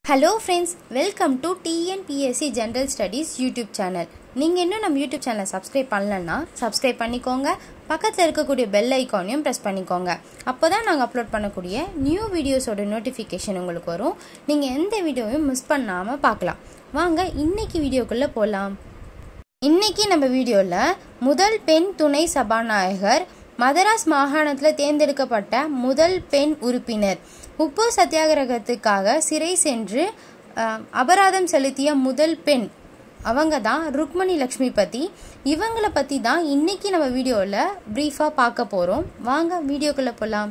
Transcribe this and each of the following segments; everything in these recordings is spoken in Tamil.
hello friends welcome to TNPSC general studies YouTube channel நீங்கள் இன்னும் நம்ம யூடியூப் சேனலை சப்ஸ்கிரைப் பண்ணலன்னா சப்ஸ்கிரைப் பண்ணிக்கோங்க பக்கத்தில் இருக்கக்கூடிய பெல் ஐக்கானையும் ப்ரெஸ் பண்ணிக்கோங்க அப்போ தான் நாங்கள் அப்லோட் பண்ணக்கூடிய நியூ வீடியோஸோட நோட்டிஃபிகேஷன் உங்களுக்கு வரும் நீங்கள் எந்த வீடியோவையும் மிஸ் பண்ணாமல் பார்க்கலாம் வாங்க இன்னைக்கு வீடியோக்குள்ளே போகலாம் இன்னைக்கு நம்ம வீடியோவில் முதல் பெண் துணை சபாநாயகர் மதராஸ் மாகாணத்தில் தேர்ந்தெடுக்கப்பட்ட முதல் பெண் உறுப்பினர் உப்பு சத்தியாகிரகத்துக்காக சிறை சென்று அஹ், அபராதம் செலுத்திய முதல் பெண் அவங்க தான் ருக்மணி லக்ஷ்மி பத்தி இவங்கள பற்றி தான் இன்னைக்கு நம்ம வீடியோவில் ப்ரீஃபாக பார்க்க போகிறோம் வாங்க வீடியோக்குள்ளே போகலாம்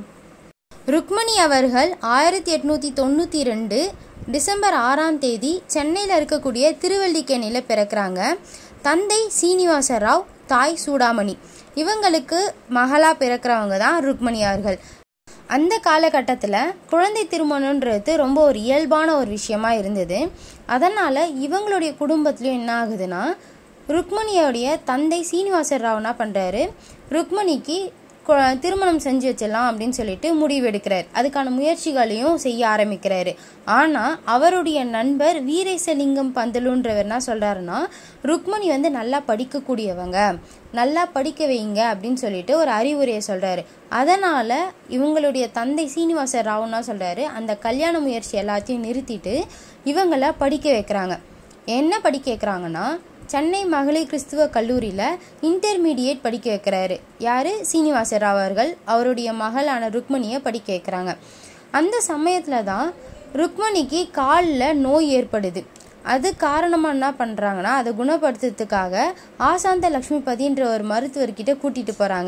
ருக்மணி அவர்கள் ஆயிரத்தி எட்நூற்றி தொண்ணூற்றி ரெண்டு டிசம்பர் ஆறாம் தேதி சென்னையில் இருக்கக்கூடிய திருவல்லிக்கேணியில் பிறக்கிறாங்க தந்தை சீனிவாச ராவ் தாய் சூடாமணி இவங்களுக்கு மகளா பிறக்கிறவங்க தான் ருக்மணி அவர்கள் அந்த காலகட்டத்தில் குழந்தை திருமணன்றது ரொம்ப ஒரு இயல்பான ஒரு விஷயமா இருந்தது அதனால் இவங்களுடைய குடும்பத்துலையும் என்ன ஆகுதுன்னா ருக்மணியோடைய தந்தை சீனிவாச ராவ் என்ன பண்ணுறாரு ருக்மணிக்கு கு- திருமணம் செஞ்சு வச்சிடலாம் அப்படின்னு சொல்லிட்டு முடிவெடுக்கிறார் அதுக்கான முயற்சிகளையும் செய்ய ஆரம்பிக்கிறாரு ஆனால் அவருடைய நண்பர் வீரேசலிங்கம் பந்தலுன்றவர் என்ன சொல்கிறாருன்னா ருக்மணி வந்து நல்லா படிக்கக்கூடியவங்க நல்லா படிக்க வைங்க அப்படின்னு சொல்லிட்டு ஒரு அறிவுரையை சொல்கிறாரு அதனால் இவங்களுடைய தந்தை சீனிவாச ராவ்னா சொல்கிறாரு அந்த கல்யாண முயற்சி எல்லாத்தையும் நிறுத்திட்டு இவங்கள படிக்க வைக்கிறாங்க என்ன படிக்க வைக்கிறாங்கன்னா சென்னை மகளிர் கிறிஸ்துவ கல்லூரியில் இன்டர்மீடியேட் படிக்க வைக்கிறாரு யார் சீனிவாச ராவ் அவர்கள் அவருடைய மகளான ருக்மணியை படிக்க வைக்கிறாங்க அந்த சமயத்தில் தான் ருக்மணிக்கு காலில் நோய் ஏற்படுது அது காரணமாக என்ன பண்ணுறாங்கன்னா அதை குணப்படுத்துறதுக்காக ஆசாந்த லக்ஷ்மிபதின்ற ஒரு மருத்துவர்கிட்ட கூட்டிகிட்டு போகிறாங்க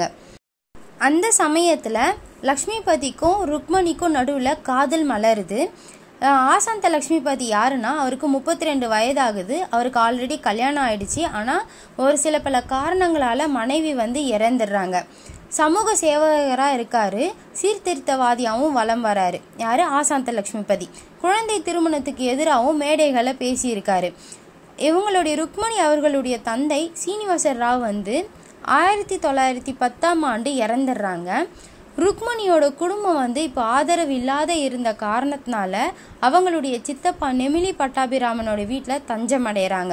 அந்த சமயத்தில் லக்ஷ்மிபதிக்கும் ருக்மணிக்கும் நடுவில் காதல் மலருது அஹ் ஆசாந்த லக்ஷ்மிபதி யாருன்னா அவருக்கு முப்பத்தி ரெண்டு வயதாகுது அவருக்கு ஆல்ரெடி கல்யாணம் ஆயிடுச்சு ஆனால் ஒரு சில பல காரணங்களால் மனைவி வந்து இறந்துடுறாங்க சமூக சேவகராக இருக்காரு சீர்திருத்தவாதியாகவும் வலம் வராரு யாரு ஆசாந்த லக்ஷ்மிபதி குழந்தை திருமணத்துக்கு எதிராகவும் மேடைகளை பேசியிருக்காரு இவங்களுடைய ருக்மணி அவர்களுடைய தந்தை சீனிவாச ராவ் வந்து ஆயிரத்தி தொள்ளாயிரத்தி பத்தாம் ஆண்டு இறந்துடுறாங்க ருக்மணியோட குடும்பம் வந்து இப்போ ஆதரவு இல்லாத இருந்த காரணத்தினால அவங்களுடைய சித்தப்பா நெமிலி பட்டாபிராமனோட வீட்டில் தஞ்சம் அடைகிறாங்க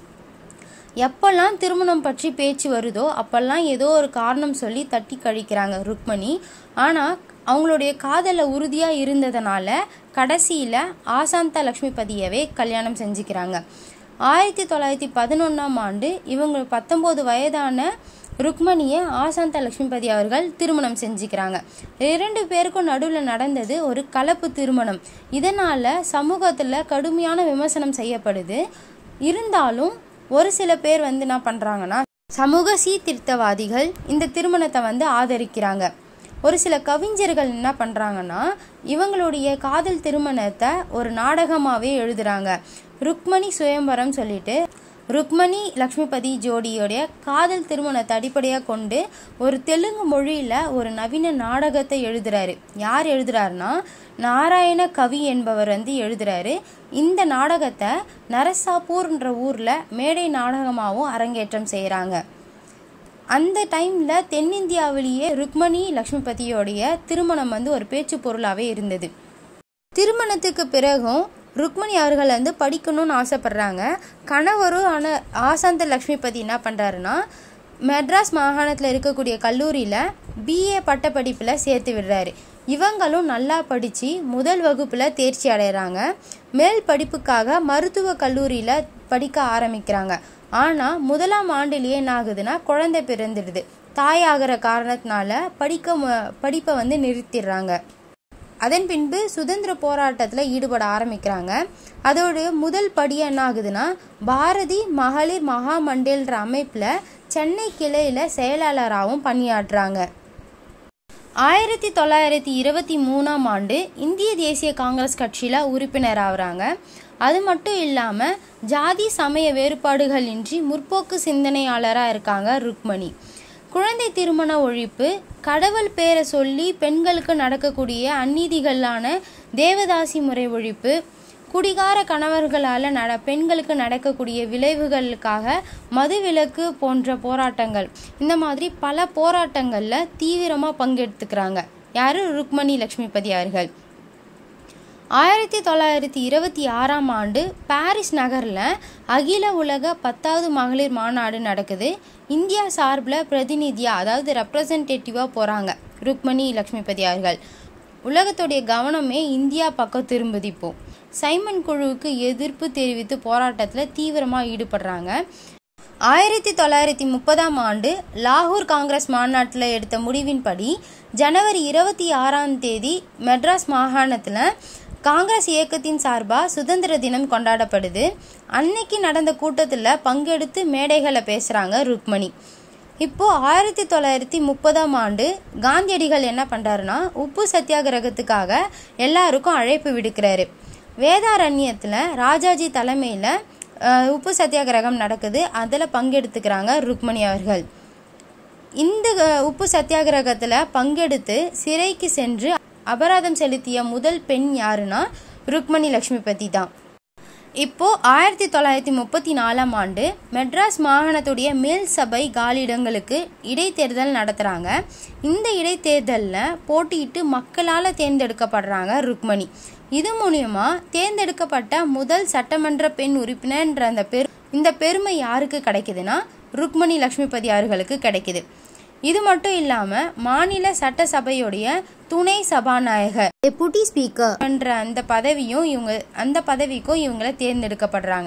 எப்பெல்லாம் திருமணம் பற்றி பேச்சு வருதோ அப்பெல்லாம் ஏதோ ஒரு காரணம் சொல்லி தட்டி கழிக்கிறாங்க ருக்மணி ஆனால் அவங்களுடைய காதல உறுதியாக இருந்ததுனால கடைசியில் ஆசாந்த லக்ஷ்மிபதியவே கல்யாணம் செஞ்சுக்கிறாங்க ஆயிரத்தி தொள்ளாயிரத்தி பதினொன்றாம் ஆண்டு இவங்க பத்தொம்போது வயதான ருக்மணியை ஆசாந்த லக்ஷ்மிபதி அவர்கள் திருமணம் செஞ்சுக்கிறாங்க இரண்டு பேருக்கும் நடுவில் நடந்தது ஒரு கலப்பு திருமணம் இதனால் சமூகத்தில் கடுமையான விமர்சனம் செய்யப்படுது இருந்தாலும் ஒரு சில பேர் வந்து என்ன பண்ணுறாங்கன்னா சமூக சீர்திருத்தவாதிகள் இந்த திருமணத்தை வந்து ஆதரிக்கிறாங்க ஒரு சில கவிஞர்கள் என்ன பண்ணுறாங்கன்னா இவங்களுடைய காதல் திருமணத்தை ஒரு நாடகமாகவே எழுதுறாங்க ருக்மணி சுயம்பரம் சொல்லிட்டு ருக்மணி லக்ஷ்மிபதி ஜோடியோடைய காதல் திருமணத்தை அடிப்படையாக கொண்டு ஒரு தெலுங்கு மொழியில் ஒரு நவீன நாடகத்தை எழுதுறாரு யார் எழுதுறாருன்னா நாராயண கவி என்பவர் வந்து எழுதுறாரு இந்த நாடகத்தை நரசாப்பூர்ன்ற ஊரில் மேடை நாடகமாகவும் அரங்கேற்றம் செய்கிறாங்க அந்த டைமில் தென்னிந்தியாவிலேயே ருக்மணி லக்ஷ்மிபதியோடைய திருமணம் வந்து ஒரு பேச்சு பொருளாகவே இருந்தது திருமணத்துக்கு பிறகும் ருக்மணி அவர்கள் வந்து படிக்கணும்னு ஆசைப்படுறாங்க கணவரும் ஆன ஆசாந்த லக்ஷ்மிபதி என்ன பண்ணுறாருன்னா மெட்ராஸ் மாகாணத்தில் இருக்கக்கூடிய கல்லூரியில் பிஏ பட்டப்படிப்பில் சேர்த்து விடுறாரு இவங்களும் நல்லா படித்து முதல் வகுப்பில் தேர்ச்சி அடைகிறாங்க மேல் படிப்புக்காக மருத்துவ கல்லூரியில் படிக்க ஆரம்பிக்கிறாங்க ஆனால் முதலாம் ஆண்டுலேயே என்ன ஆகுதுன்னா குழந்தை பிறந்துடுது தாயாகிற காரணத்தினால படிக்க மு- படிப்பை வந்து நிறுத்திடுறாங்க அதன் பின்பு சுதந்திர போராட்டத்தில் ஈடுபட ஆரம்பிக்கிறாங்க அதோட முதல் படியாக என்ன ஆகுதுன்னா பாரதி மகளிர் மகா மண்டேல்ன்ற அமைப்பில் சென்னை கிளையில் செயலாளராகவும் பணியாற்றுறாங்க ஆயிரத்தி தொள்ளாயிரத்தி இருபத்தி மூணாம் ஆண்டு இந்திய தேசிய காங்கிரஸ் கட்சியில் உறுப்பினர் ஆகுறாங்க அது மட்டும் இல்லாமல் ஜாதி சமய வேறுபாடுகள் இன்றி முற்போக்கு சிந்தனையாளராக இருக்காங்க ருக்மணி குழந்தை திருமண ஒழிப்பு கடவுள் பேரை சொல்லி பெண்களுக்கு நடக்கக்கூடிய அநீதிகளான தேவதாசி முறை ஒழிப்பு குடிகார கணவர்களால் நட பெண்களுக்கு நடக்கக்கூடிய விளைவுகளுக்காக மதுவிலக்கு போன்ற போராட்டங்கள் இந்த மாதிரி பல போராட்டங்களில் தீவிரமாக பங்கெடுத்துக்கிறாங்க யாரு ருக்மணி லக்ஷ்மிபதி அவர்கள் ஆயிரத்தி தொள்ளாயிரத்தி இருபத்தி ஆறாம் ஆண்டு பாரிஸ் நகரில் அகில உலக பத்தாவது மகளிர் மாநாடு நடக்குது இந்தியா சார்பில் பிரதிநிதியாக அதாவது ரெப்ரசன்டேட்டிவாக போகிறாங்க ருக்மணி லக்ஷ்மிபதி அவர்கள் உலகத்துடைய கவனமே இந்தியா பக்கம் திரும்புது இப்போ சைமன் குழுவுக்கு எதிர்ப்பு தெரிவித்து போராட்டத்தில் தீவிரமாக ஈடுபடுறாங்க ஆயிரத்தி தொள்ளாயிரத்தி முப்பதாம் ஆண்டு லாகூர் காங்கிரஸ் மாநாட்டில் எடுத்த முடிவின்படி ஜனவரி இருபத்தி ஆறாம் தேதி மெட்ராஸ் மாகாணத்தில் காங்கிரஸ் இயக்கத்தின் சார்பாக சுதந்திர தினம் கொண்டாடப்படுது அன்னைக்கு நடந்த கூட்டத்தில் பங்கெடுத்து மேடைகளை பேசுகிறாங்க ருக்மணி இப்போ ஆயிரத்தி தொள்ளாயிரத்தி முப்பதாம் ஆண்டு காந்தியடிகள் என்ன பண்ணுறாருன்னா உப்பு சத்தியாகிரகத்துக்காக எல்லாருக்கும் அழைப்பு விடுக்கிறாரு வேதாரண்யத்தில் ராஜாஜி தலைமையில் உப்பு சத்தியாகிரகம் நடக்குது அதில் பங்கெடுத்துக்கிறாங்க ருக்மணி அவர்கள் இந்த உப்பு சத்தியாகிரகத்தில் பங்கெடுத்து சிறைக்கு சென்று அபராதம் செலுத்திய முதல் பெண் யாருன்னா ருக்மணி லக்ஷ்மிபதி தான் இப்போ ஆயிரத்தி தொள்ளாயிரத்தி முப்பத்தி நாலாம் ஆண்டு மெட்ராஸ் மாகாணத்துடைய மேல் சபை காலியிடங்களுக்கு இடைத்தேர்தல் நடத்துகிறாங்க இந்த இடைத்தேர்தலில் போட்டியிட்டு மக்களால் தேர்ந்தெடுக்கப்படுறாங்க ருக்மணி இது மூலியமா தேர்ந்தெடுக்கப்பட்ட முதல் சட்டமன்ற பெண் உறுப்பினர்ன்ற அந்த பெரு இந்த பெருமை யாருக்கு கிடைக்குதுன்னா ருக்மணி லக்ஷ்மிபதி அவர்களுக்கு கிடைக்குது இது மட்டும் இல்லாம மாநில சட்டசபையுடைய துணை சபாநாயகர் டெபுட்டி ஸ்பீக்கர் என்ற அந்த பதவியும் இவங்க அந்த பதவிக்கும் இவங்களை தேர்ந்தெடுக்கப்படுறாங்க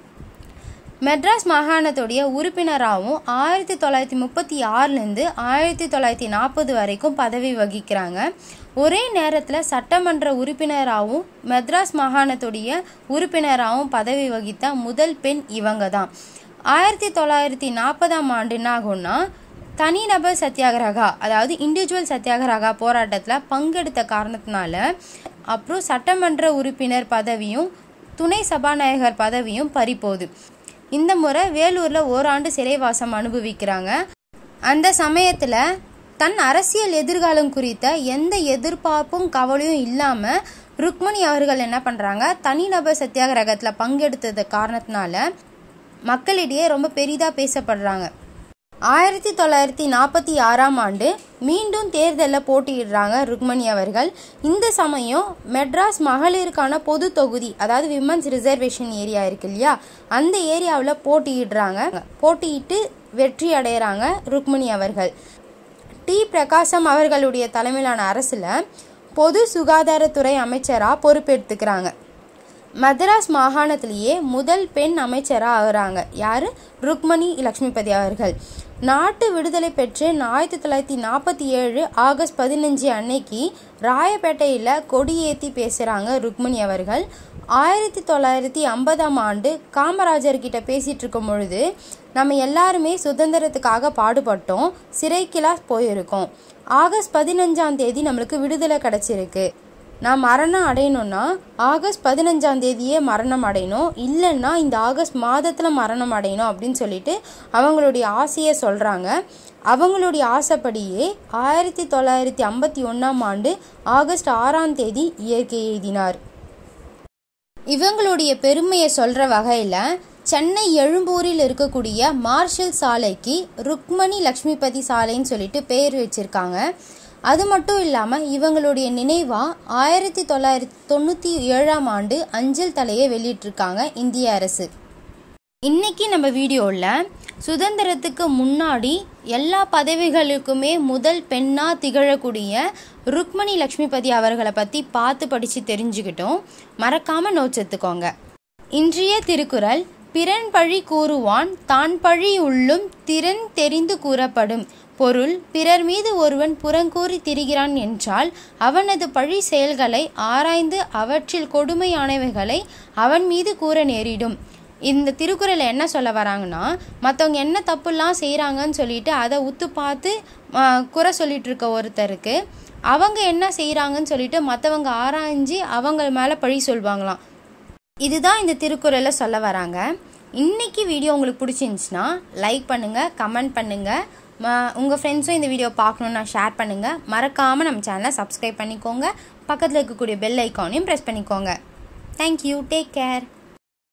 மெட்ராஸ் மாகாணத்துடைய உறுப்பினராகவும் ஆயிரத்தி தொள்ளாயிரத்தி முப்பத்தி ஆறுலேருந்து ஆயிரத்தி தொள்ளாயிரத்தி நாற்பது வரைக்கும் பதவி வகிக்கிறாங்க ஒரே நேரத்தில் சட்டமன்ற உறுப்பினராகவும் மெட்ராஸ் மாகாணத்துடைய உறுப்பினராகவும் பதவி வகித்த முதல் பெண் இவங்க தான் ஆயிரத்தி தொள்ளாயிரத்தி நாற்பதாம் ஆண்டு என்ன ஆகும்னா தனிநபர் சத்தியாகிரகா அதாவது இண்டிவிஜுவல் சத்தியாகிரகா போராட்டத்தில் பங்கெடுத்த காரணத்தினால அப்புறம் சட்டமன்ற உறுப்பினர் பதவியும் துணை சபாநாயகர் பதவியும் பறிப்போகுது இந்த முறை வேலூரில் ஓராண்டு சிறைவாசம் அனுபவிக்கிறாங்க அந்த சமயத்தில் தன் அரசியல் எதிர்காலம் குறித்த எந்த எதிர்பார்ப்பும் கவலையும் இல்லாமல் ருக்மணி அவர்கள் என்ன பண்ணுறாங்க தனிநபர் சத்தியாகிரகத்தில் பங்கெடுத்தது காரணத்தினால மக்களிடையே ரொம்ப பெரிதாக பேசப்படுறாங்க ஆயிரத்தி தொள்ளாயிரத்தி நாற்பத்தி ஆறாம் ஆண்டு மீண்டும் தேர்தலில் போட்டியிடுறாங்க ருக்மணி அவர்கள் இந்த சமயம் மெட்ராஸ் மகளிருக்கான பொது தொகுதி அதாவது விமன்ஸ் ரிசர்வேஷன் ஏரியா இருக்கு இல்லையா அந்த ஏரியாவில் போட்டியிடுறாங்க போட்டியிட்டு வெற்றி அடைகிறாங்க ருக்மணி அவர்கள் டி பிரகாசம் அவர்களுடைய தலைமையிலான அரசில் பொது சுகாதாரத்துறை அமைச்சராக பொறுப்பெடுத்துக்கிறாங்க மദ്രാஸ் மாகாணத்திலேயே முதல் பெண் அமைச்சராக ஆகிறாங்க யார் ருக்மணி லக்ஷ்மிபதி அவர்கள் நாட்டு விடுதலை பெற்று ஆயிரத்தி தொள்ளாயிரத்தி நாற்பத்தி ஏழு ஆகஸ்ட் பதினஞ்சு அன்னைக்கு ராயப்பேட்டையில் கொடியேற்றி பேசுகிறாங்க ருக்மணி அவர்கள் ஆயிரத்தி தொள்ளாயிரத்தி ஐம்பதாம் ஆண்டு காமராஜர் கிட்ட பேசிட்டு இருக்கும் பொழுது நம்ம எல்லாருமே சுதந்திரத்துக்காக பாடுபட்டோம் சிறைக்கெல்லாம் போயிருக்கோம் ஆகஸ்ட் பதினஞ்சாம் தேதி நம்மளுக்கு விடுதலை கிடைச்சிருக்கு நான் மரணம் அடையணும்னா ஆகஸ்ட் பதினஞ்சாம் தேதியே மரணம் அடையணும் இல்லைன்னா இந்த ஆகஸ்ட் மாதத்தில் மரணம் அடையணும் அப்படின்னு சொல்லிட்டு அவங்களுடைய ஆசையை சொல்கிறாங்க அவங்களுடைய ஆசைப்படியே ஆயிரத்தி தொள்ளாயிரத்தி ஐம்பத்தி ஒன்றாம் ஆண்டு ஆகஸ்ட் ஆறாம் தேதி இயற்கை எழுதினார் இவங்களுடைய பெருமையை சொல்கிற வகையில் சென்னை எழும்பூரில் இருக்கக்கூடிய மார்ஷல் சாலைக்கு ருக்மணி லக்ஷ்மிபதி சாலைன்னு சொல்லிட்டு பேர் வச்சிருக்காங்க அது மட்டும் இல்லாமல் இவங்களுடைய நினைவாக ஆயிரத்தி தொள்ளாயிரத்தி தொண்ணூற்றி ஏழாம் ஆண்டு அஞ்சல் தலையை வெளியிட்டிருக்காங்க இந்திய அரசு இன்னைக்கு நம்ம வீடியோவில் சுதந்திரத்துக்கு முன்னாடி எல்லா பதவிகளுக்குமே முதல் பெண்ணாக திகழக்கூடிய ருக்மணி லக்ஷ்மிபதி அவர்களை பற்றி பார்த்து படித்து தெரிஞ்சுக்கிட்டோம் மறக்காமல் நோட்ஸ் எடுத்துக்கோங்க இன்றைய திருக்குறள் பிறன் பழி கூறுவான் தான் பழி உள்ளும் திறன் தெரிந்து கூறப்படும் பொருள் பிறர் மீது ஒருவன் புறங்கூறி திரிகிறான் என்றால் அவனது பழி செயல்களை ஆராய்ந்து அவற்றில் கொடுமையானவைகளை அவன் மீது கூற நேரிடும் இந்த திருக்குறளை என்ன சொல்ல வராங்கன்னா மற்றவங்க என்ன தப்புலாம் செய்கிறாங்கன்னு சொல்லிட்டு அதை உத்து பார்த்து குறை சொல்லிட்டு இருக்க ஒருத்தருக்கு அவங்க என்ன செய்கிறாங்கன்னு சொல்லிட்டு மற்றவங்க ஆராய்ஞ்சு அவங்க மேலே பழி சொல்லுவாங்களாம் இதுதான் இந்த திருக்குறளில் சொல்ல வராங்க இன்னைக்கு வீடியோ உங்களுக்கு பிடிச்சிருந்துச்சுன்னா லைக் பண்ணுங்கள் கமெண்ட் பண்ணுங்கள் உங்கள் ஃப்ரெண்ட்ஸும் இந்த வீடியோ பார்க்கணுன்னா ஷேர் பண்ணுங்கள் மறக்காமல் நம்ம சேனலை சப்ஸ்கிரைப் பண்ணிக்கோங்க பக்கத்தில் இருக்கக்கூடிய பெல் ஐக்கானையும் ப்ரெஸ் பண்ணிக்கோங்க தேங்க்யூ டேக் கேர்